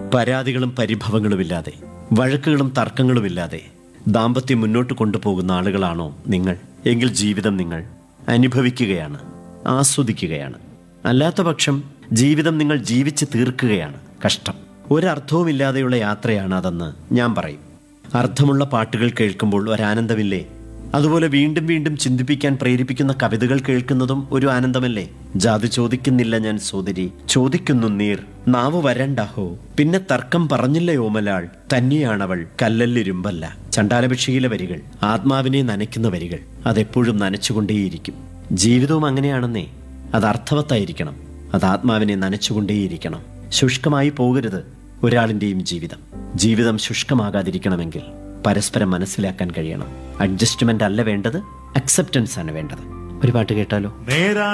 പരാതികളും പരിഭവങ്ങളുമില്ലാതെ വഴക്കുകളും തർക്കങ്ങളുമില്ലാതെ ദാമ്പത്യം മുന്നോട്ട് കൊണ്ടുപോകുന്ന ആളുകളാണോ നിങ്ങൾ എങ്കിൽ ജീവിതം നിങ്ങൾ അനുഭവിക്കുകയാണ് ആസ്വദിക്കുകയാണ് അല്ലാത്ത പക്ഷം ജീവിതം നിങ്ങൾ ജീവിച്ച് തീർക്കുകയാണ് കഷ്ടം ഒരർത്ഥവുമില്ലാതെയുള്ള യാത്രയാണ് അതെന്ന് ഞാൻ പറയും അർത്ഥമുള്ള പാട്ടുകൾ കേൾക്കുമ്പോൾ ഒരാനന്ദമില്ലേ അതുപോലെ വീണ്ടും വീണ്ടും ചിന്തിപ്പിക്കാൻ പ്രേരിപ്പിക്കുന്ന കവിതകൾ കേൾക്കുന്നതും ഒരു ആനന്ദമല്ലേ ജാതി ചോദിക്കുന്നില്ല ഞാൻ സോദരി ചോദിക്കുന്നു നീർ നാവ് വരണ്ടഹോ പിന്നെ തർക്കം പറഞ്ഞില്ല ഓമലാൾ തന്നെയാണവൾ കല്ലല്ലിരുമ്പല്ല ചണ്ടാലഭിക്ഷയിലെ വരികൾ ആത്മാവിനെ നനയ്ക്കുന്ന വരികൾ അതെപ്പോഴും നനച്ചുകൊണ്ടേയിരിക്കും ജീവിതവും അങ്ങനെയാണെന്നേ അത് അർത്ഥവത്തായിരിക്കണം അത് ആത്മാവിനെ നനച്ചുകൊണ്ടേയിരിക്കണം ശുഷ്കമായി പോകരുത് ഒരാളിൻ്റെയും ജീവിതം ജീവിതം ശുഷ്കമാകാതിരിക്കണമെങ്കിൽ പരസ്പരം മനസ്സിലാക്കാൻ കഴിയണം അഡ്ജസ്റ്റ്മെന്റ് അല്ല വേണ്ടത് അക്സെപ്റ്റൻസ് ആണ് വേണ്ടത് ഒരു പാട്ട് കേട്ടാലോ നേരാ